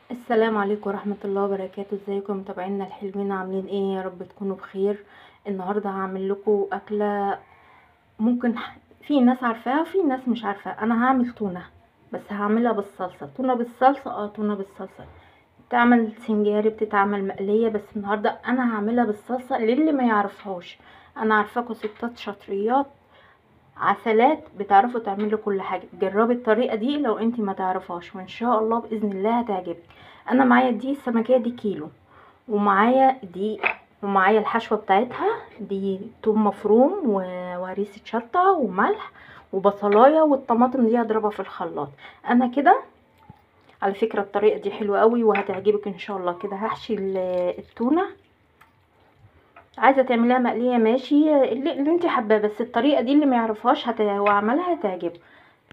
السلام عليكم ورحمة الله وبركاته ازيكم متابعينا الحلوين عاملين ايه يا رب تكونوا بخير النهاردة هعمل لكم اكلة ممكن ح- في ناس عارفاها وفي ناس مش عارفاها انا هعمل تونة بس هعملها بالصلصة تونة بالصلصة اه تونة بالصلصة بتتعمل سنجاري بتتعمل مقلية بس النهاردة انا هعملها بالصلصة للي ما يعرفهاش انا عارفاكم ستات شاطريات عسلات بتعرفوا تعملوا كل حاجه جربي الطريقه دي لو انت ما تعرفهاش وان شاء الله باذن الله هتعجبك انا معايا دي السمكيه دي كيلو ومعايا دي ومعايا الحشوه بتاعتها دي توم مفروم و- وهريسه شطه وملح وبصلايه والطماطم دي هضربها في الخلاط انا كده على فكره الطريقه دي حلوه قوي وهتعجبك ان شاء الله كده هحشي ال- التونه عايزه تعمليها مقليه ماشي اللي, اللي انت حباه بس الطريقه دي اللي ما يعرفهاش هت... وعملها هتعجبه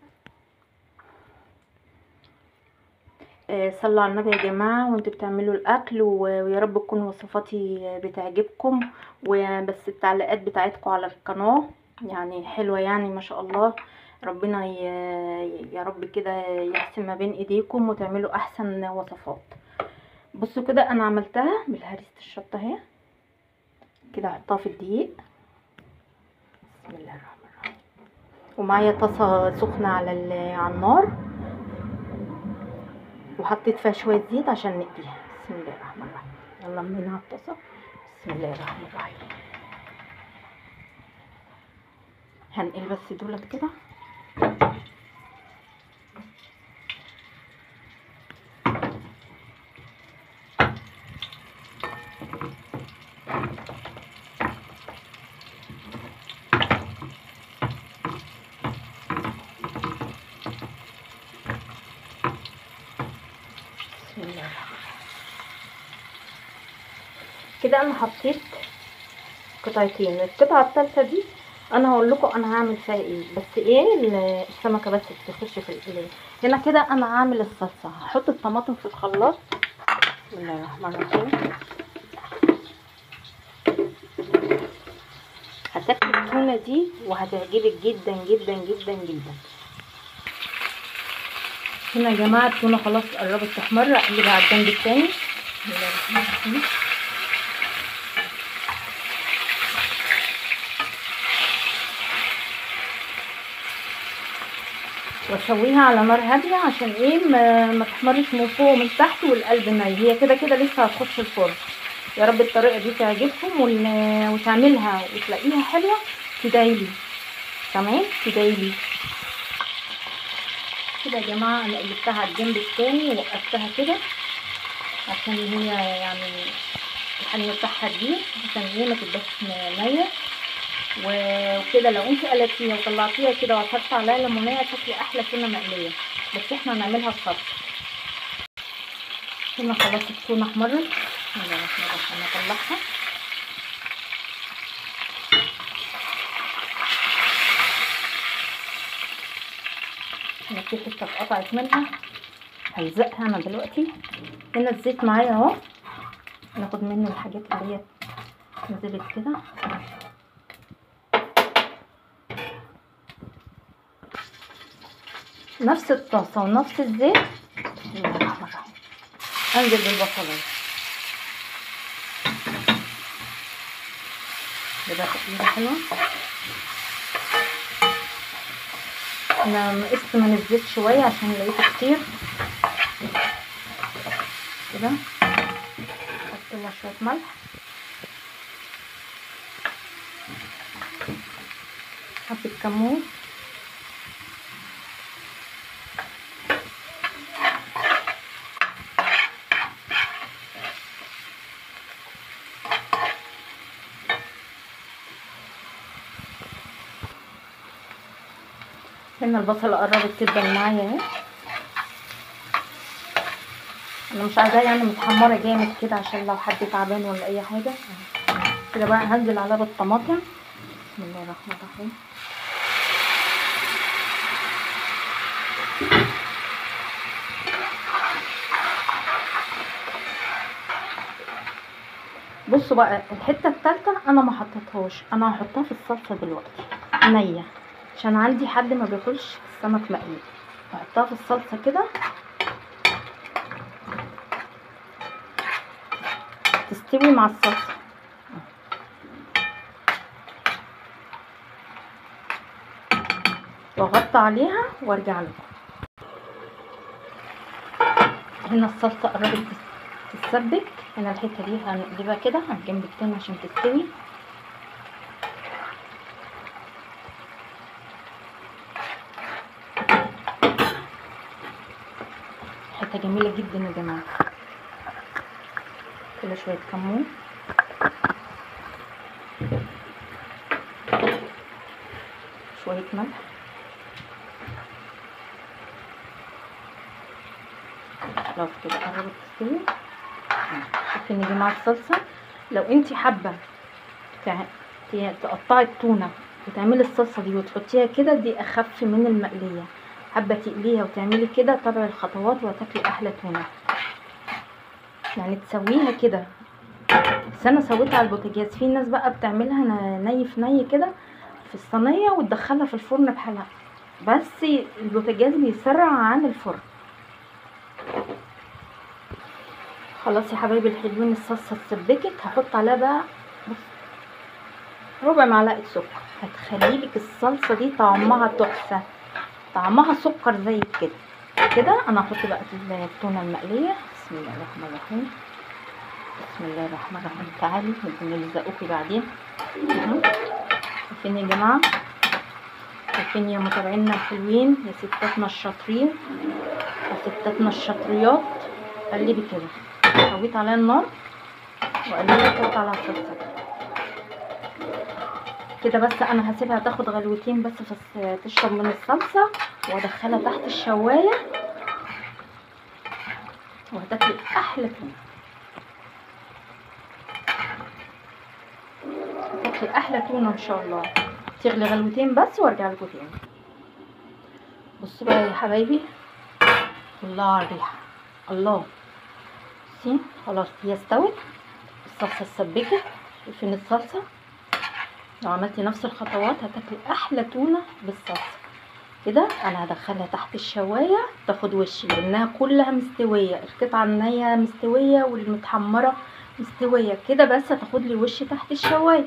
آه، صلوا على النبي يا جماعه وانتوا بتعملوا الاكل و... ويا رب تكون وصفاتي بتعجبكم وبس التعليقات بتاعتكم على القناه يعني حلوه يعني ما شاء الله ربنا ي... يا رب كده يحسن ما بين ايديكم وتعملوا احسن وصفات بصوا كده انا عملتها بالهريسه الشطه اهي كده احطها في الدقيق بسم الله الرحمن الرحيم ومعايا طاسه سخنه على ال- على النار وحطيت فيها شويه زيت عشان نقليها بسم الله الرحمن الرحيم يلا منها الطاسه بسم الله الرحمن الرحيم هنقل بس دولت كده بسم الله الرحمن الرحيم كده انا حطيت قطعتين القطعه الثالثه دي انا هقول لكم انا هعمل فيها ايه بس ايه ال- السمكه بس تخش في القليه هنا كده انا هعمل الصلصه هحط الطماطم في الخلاط بسم الله الرحمن الرحيم هتاكل التونه دي وهتعجبك جدا جدا جدا جدا هنا يا جماعه التونه خلاص قربت تحمر اقلبها على الجنب التاني بسم الله الرحمن الرحيم واسويها على نار هاديه عشان ايه ما, ما تحمرش من فوق ومن تحت والقلب ني هي كده كده لسه هتخش الفرن يا رب الطريقه دي تعجبكم وال- وتعملها وتلاقيها حلوه تدعيلي تمام تدعيلي كده يا جماعه انا قلبتها على الجنب التاني ووقفتها كده عشان هي يعني الحنيه بتاعها كبير عشان هي ما تبقاش نيه وكده لو انت قلبتيها وطلعتيها كده وهتحطي عليها ليمونيه تاكلي احلى تونه مقليه بس احنا هنعملها بصلصه هنا خلاص التونه احمرت يلا احنا هنطلعها هنا في حته اتقطعت منها هلزقها انا دلوقتي هنا الزيت معايا اهو ناخد منه الحاجات اللي هي نزلت كده نفس الطاسة ونفس الزيت بسم الله الرحمن الرحيم انزل بالبصلاية كده تقليبة حلوة انا نقصت من الزيت شوية عشان لقيته كتير كده احط لها شوية ملح حبة كمون هنا البصلة قربت تدبل معايا اهي انا مش عايزاها يعني متحمرة جامد كده عشان لو حد تعبان ولا اي حاجة كده بقى هنزل عليها بالطماطم بسم الله الرحمن الرحيم بصوا بقى الحته التالتة انا ما حطيتهاش انا هحطها في الصلصه دلوقتي نيه عشان عندي حد ما بياكلش السمك مقلي بحطها في الصلصه كده تستوي مع الصلصه واغطي عليها وارجع لكم هنا الصلصه قربت تتسبك هنا الحته دي هنقلبها كده على الجنب التاني عشان تستوي حته جميله جدا يا جماعه كده شويه كمون شويه ملح خلاص كده قربت تستوي شايفين يا جماعه الصلصه لو انت حابه تقطعي التونه وتعملي الصلصه دي وتحطيها كده دي اخف من المقليه حابه تقليها وتعملي كده تابعي الخطوات وهتاكلي احلى تونه يعني تسويها كده بس انا سويتها على البوتاجاز في ناس بقى بتعملها ني في ني كده في الصينيه وتدخلها في الفرن بحالها بس البوتاجاز بيسرع عن الفرن خلاص يا حبايبي الحلوين الصلصه اتسبكت هحط عليها بقى بص ربع معلقه سكر هتخليلك الصلصه دي طعمها تحفه طعمها سكر زي كده كده انا هحط بقى التونه المقليه بسم الله الرحمن الرحيم بسم الله الرحمن الرحيم تعالي ممكن نلزقوكي بعدين شايفين يا جماعه شايفين يا متابعينا الحلوين يا ستاتنا الشاطرين يا ستاتنا الشاطريات قلبي كده سويت عليها النار وقلبي كده على الصلصه كده بس انا هسيبها تاخد غلوتين بس بس تشرب من الصلصه وادخلها تحت الشوايه وهتاكلي احلى تونه هتاكلي احلى تونه ان شاء الله تغلي غلوتين بس وارجع لكم تاني بصوا بقى يا حبايبي الله على الريحه الله بصي خلاص هي استوت الصلصه اتسبكت شايفين الصلصه لو عملتي نفس الخطوات هتاكلي احلى تونه بالصلصه كده انا هدخلها تحت الشوايه تاخد وش لانها كلها مستويه القطعه النيه مستويه والمتحمره مستويه كده بس هتاخد لي وش تحت الشوايه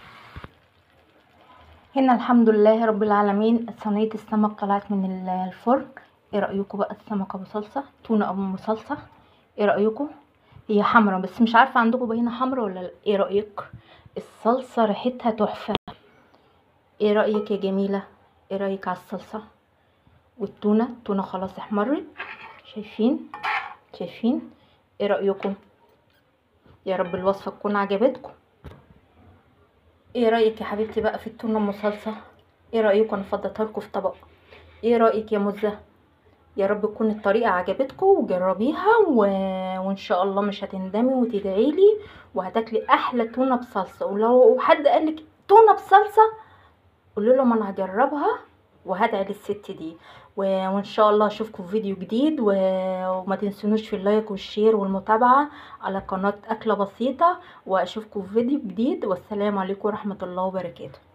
هنا الحمد لله رب العالمين صينيه السمك طلعت من الفرن ايه رايكم بقى السمك ابو صلصه تونه ابو صلصه ايه رايكم هي حمرا بس مش عارفه عندكم باينه حمرا ولا لا ايه رايك الصلصه ريحتها تحفه ايه رايك يا جميله ايه رايك على الصلصه والتونه التونه خلاص احمرت شايفين شايفين ايه رايكم يا رب الوصفه تكون عجبتكم ايه رايك يا حبيبتي بقى في التونه ام صلصه ايه رايكم انا فضيتها لكم في طبق ايه رايك يا مزه يا رب تكون الطريقه عجبتكم وجربيها و... وان شاء الله مش هتندمي وتدعي لي وهتاكلي احلى تونه بصلصه ولو حد قالك تونه بصلصه قولوا لهم انا هجربها وهدعي للست دي و... وان شاء الله اشوفكم في فيديو جديد و... وما تنسونوش في اللايك والشير والمتابعه على قناه اكله بسيطه واشوفكم في فيديو جديد والسلام عليكم ورحمه الله وبركاته